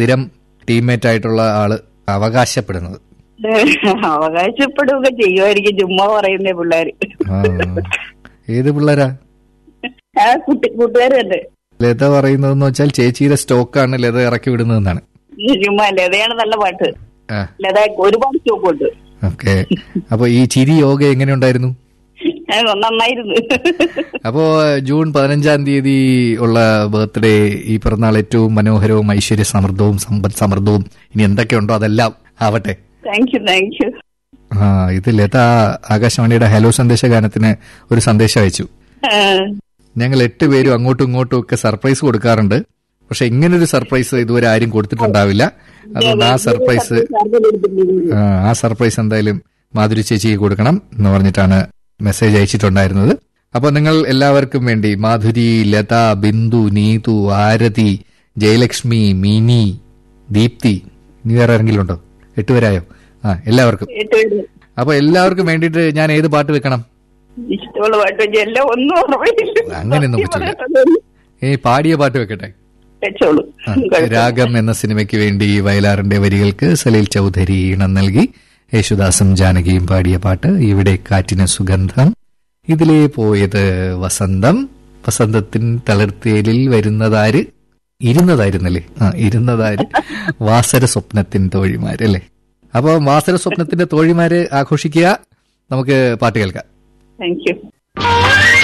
സ്ഥിരം ടീംമേറ്റ് ആയിട്ടുള്ള ആള് അവകാശപ്പെടുന്നത് അവകാശപ്പെടുകയൊക്കെ ചെയ്യുമായിരിക്കും ചുമ്മാ പറയുന്നേ പിള്ളേര് ആ. ഏത് പിള്ളേരാ ആ കുട്ടി കൂട്ടുകാർ തന്നെ ലത പറയുന്നതെന്ന് വെച്ചാൽ ചേച്ചിയുടെ സ്റ്റോക്കാണ് ലത ഇറക്കി വിടുന്നതെന്നാണ് ചുമ്മാ ലതയാണ് നല്ല പാട്ട് ആ ലത ഒരുപാട് സ്റ്റോക്ക് ഉണ്ട് ഓക്കെ അപ്പൊ ഈ ചിരി യോഗ എങ്ങനെയുണ്ടായിരുന്നു അത് നന്നായിരുന്നു അപ്പോ ജൂൺ പതിനഞ്ചാം തീയതി ഉള്ള ബർത്ത്ഡേ ഈ പിറന്നാൾ ഏറ്റവും മനോഹരവും ഐശ്വര്യ സമൃദ്ധവും സമ്പദ് സമൃദ്ധവും ഇനി എന്തൊക്കെയുണ്ടോ അതെല്ലാം ആവട്ടെ താങ്ക് യു താങ്ക് യു ആ ഇത് ലത ആകാശവാണിയുടെ ഹലോ സന്ദേശ ഗാനത്തിന് ഒരു സന്ദേശം അയച്ചു ഞങ്ങൾ എട്ട് പേരും അങ്ങോട്ടും ഇങ്ങോട്ടും ഒക്കെ സർപ്രൈസ് കൊടുക്കാറുണ്ട് പക്ഷെ ഇങ്ങനൊരു സർപ്രൈസ് ഇതുവരെ ആരും കൊടുത്തിട്ടുണ്ടാവില്ല അതുകൊണ്ട് ആ സർപ്രൈസ് ആ, ആ സർപ്രൈസ് എന്തായാലും മാധുരി ചേച്ചിക്ക് കൊടുക്കണം എന്ന് പറഞ്ഞിട്ടാണ് മെസ്സേജ് അയച്ചിട്ടുണ്ടായിരുന്നത് അപ്പൊ നിങ്ങൾ എല്ലാവർക്കും വേണ്ടി മാധുരി ലത ബിന്ദു നീതു ആരതി ജയലക്ഷ്മി മിനി ദീപ്തി ഇനി വേറെ ആരെങ്കിലും ഉണ്ടോ എട്ടുപേരായോ ആ എല്ലാവർക്കും ഏറ്റവും അപ്പൊ എല്ലാവർക്കും വേണ്ടിയിട്ട് ഞാൻ ഏത് പാട്ട് വെക്കണം ഇഷ്ടമുള്ള പാട്ട് വെച്ച് എല്ലാം ഒന്നും ഓർമ്മയില്ല അങ്ങനെയൊന്നും സത്യം പറ്റില്ല. പറയട്ടെ. ഈ പാടിയ പാട്ട് വെക്കട്ടെ വെച്ചോളൂ ആ, കുഴപ്പമില്ല. രാഗം എന്ന സിനിമയ്ക്ക് വേണ്ടി വയലാറിന്റെ വരികൾക്ക് സലീൽ ചൗധരി ഈണം നൽകി യേശുദാസും ജാനകിയും പാടിയ പാട്ട് ഇവിടെ കാറ്റിന് സുഗന്ധം ഇതിലേ പോയത് വസന്തം വസന്തത്തിൻ തളിർത്തേലിൽ വരുന്നതാര് ഇരുന്നതായിരുന്നല്ലേ ആ ഇരുന്നതാര് വാസര സ്വപ്നത്തിൻ തോഴിമാരല്ലേ അപ്പൊ വാസര സ്വപ്നത്തിന്റെ തോഴിമാര് ആഘോഷിക്കുക നമുക്ക് പാട്ട് കേൾക്കാം താങ്ക് യു